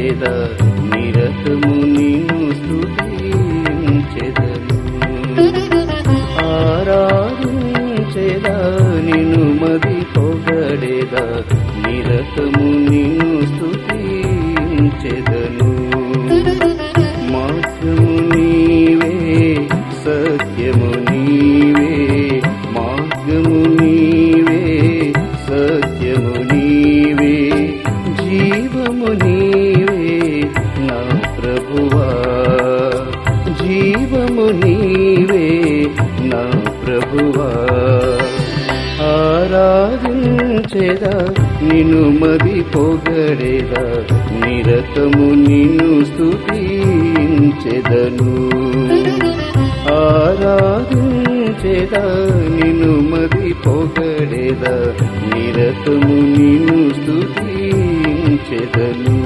పొగడేద నిరతము నిన్ను స్తుతించెదను ఆరాధించేదా నిన్ను మది పొగడేద నిరతము నిన్ను స్తుతించెదను మార్గము నీవే సత్యము నీవే మార్గము నీవే సత్యము నీవే జీవము నీవే నా ప్రభువా జీవము నీవే నా ప్రభువా ఆరాధించేదా నిన్ను మది పొగడేదా నిరతము నిన్ను స్తుతించెదను ఆరాధించేదా నిన్ను మది పొగడేదా నిరతము నిన్ను స్తుతించెదను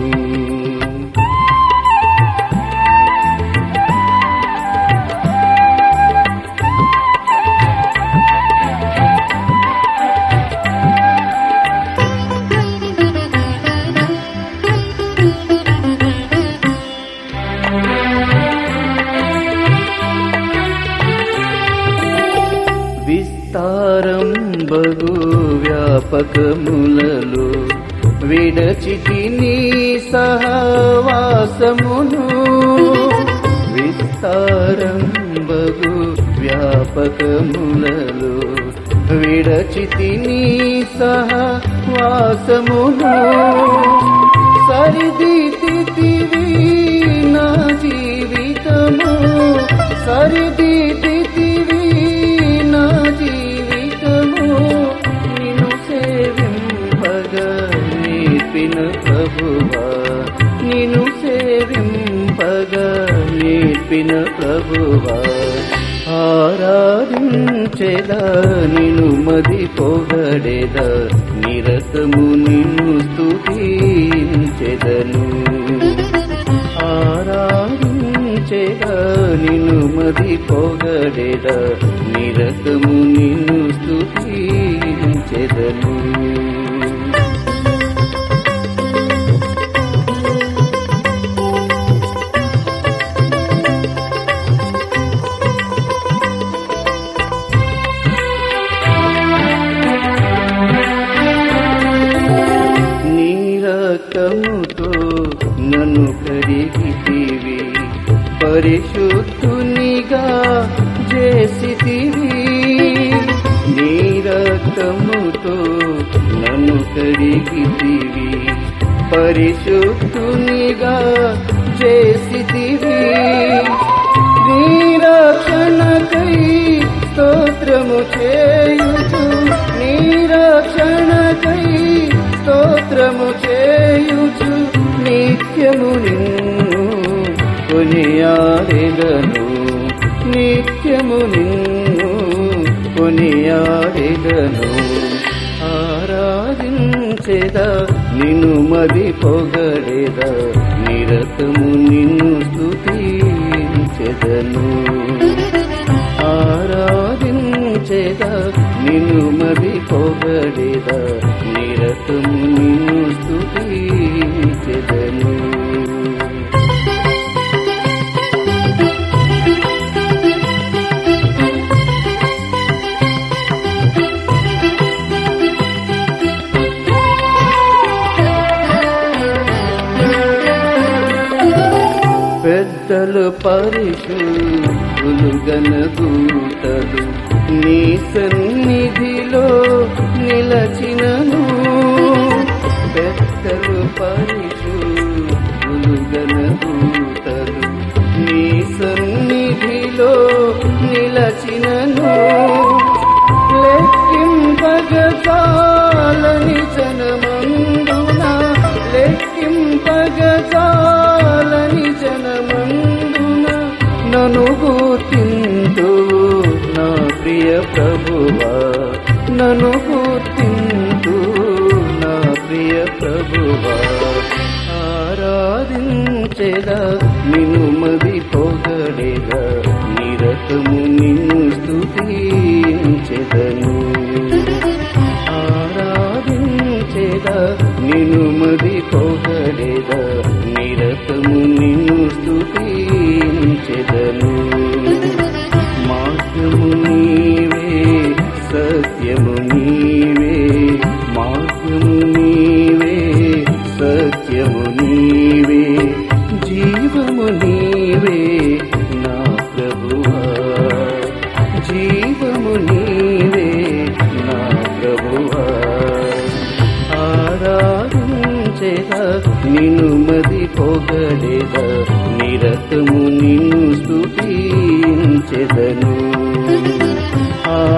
విస్తారం బగు వ్యాపకములలో విడచితి నీ సహవాసమును విస్తారం బగు వ్యాపకములలో విడచితి నీ సహవాసమును సరిదిద్దితివి నా జీవితము సరిదిద్దితివి నా జీవితము నిన్ను సేవింపగా నేర్పిన ప్రభువా నిన్ను సేవింపగా నేర్పిన ప్రభువా ఆరాధించేదా నిన్ను మది పొగడేదా నిరతము నిన్ను స్తుతించెదను ఆరాధించేదా నిన్ను మది పొగడేదా నిరతము నిన్ను స్తుతించెదను నీ రక్తముతో నన్ను కడిగితివి పరిశుద్ధునిగా చేసితివి నీ రక్తముతో నన్ను కడిగితివి పరిశుద్ధునిగా చేసితివి నీ రక్షణకై స్తోత్రము చేయుచు నీ రక్షణకై స్తోత్రము చేయుచు నిత్యము నిన్ను కొనియాడెదను నిత్యము నిన్ను కొనియాడెదను ఆరాధించేదా నిన్ను మది పొగడేదా నిరతము నిన్ను స్తుతించెదను ఆరాధించేదా నిన్ను మది పొగడేదా నిరతము నిన్ను స్తుతించెదను పెద్దలు పరిశుద్ధులు గనదూతలు నీ సన్నిధిలో నిలచినను పెద్దలు పరిశుద్ధులు గనదూతలు నీ సన్నిధిలో నిలచినను లెక్కింపగచాలని జనమందున లెక్కింపగచాలని జనమందున నను గుర్తిందు నా ప్రియ ప్రభువా నను గుర్తిందు నా ప్రియ ప్రభువా ఆరాధించేదా నిన్ను మది పొగడేదా నిరతము నిన్ను స్తుతించెదను ఆరాధించేదా నిన్ను మది పొగడేదా నిర నిన్ను మది పొగడేద నిరతము నిన్ను స్తుతించెదను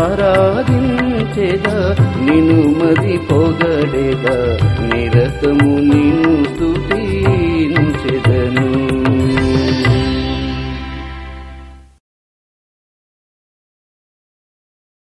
ఆరాధించెద నిన్ను మది పొగడేద నిరతము